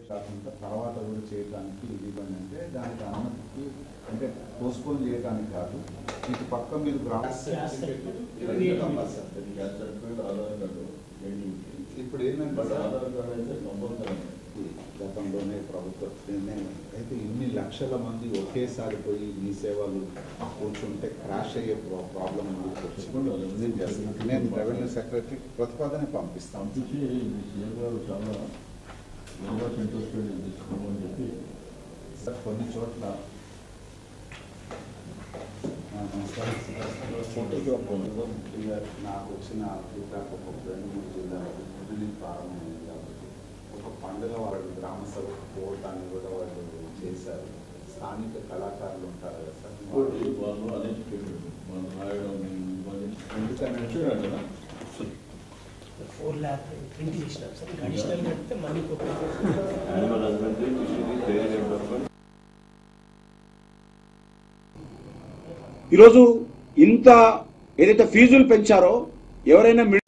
కాకుండా తర్వాత కూడా చేయడానికి ఇది ఇవ్వండి అంటే దానికి అనుమతికి అంటే పోస్ట్పోన్ చేయడానికి కాదు ఇటు పక్క మీరు గ్రామ ఇవన్నీ కంపల్సరీ. అది గ్యాస్ సర్టిఫికేట్, ఆధార్ కార్డు, రెండింటికి. ఇప్పుడు ఏంటంటే బట్ సార్, ఆధార్ కార్డు అయితే కంపల్సరీ. గతంలోనే ప్రభుత్వ నిర్ణయం అయితే ఇన్ని లక్షల మంది ఒకేసారి పోయి మీ సేవలు కూర్చుంటే క్రాష్ అయ్యే ప్రా- ప్రాబ్లం ఉంది చెప్పండి వాళ్ళు ఏం చేస్తున్నారు? నేను రెవెన్యూ సెక్రటరీ ప్రతిపాదన పంపిస్తాను పంపించి మీ సీఎం గారు చాలా very much interested in this అని చెప్పి సార్ కొన్ని చోట్ల ఆ, నమస్కారం సార్. ఇక నాకు వచ్చిన ఫీడ్బ్యాక్ ఒక రెండు మూడు జిల్లాలకు రిలీఫ్ ప్రారంభమైంది కాబట్టి ఒక పండుగ వాళ్ళు గ్రామ సభకు పోవటాన్ని కూడా వాళ్ళు చేశారు స్థానిక కళాకారులు ఉంటారు కదా సార్ ఇంకోటి వాళ్ళు అన్ఎడ్యుకేటెడ్ వాళ్ళు రాయడం ఇవన్నీ ఎందుకని వచ్చాడు కదా ఫోర్ ల్యాక్ ప్రింట్ చేసినాం సార్ ఇంకా అడిషనల్ కడితే money animal husbandry fisheries dairy development ఈరోజు ఇంత ఏదైతే ఫీజులు పెంచారో ఎవరైనా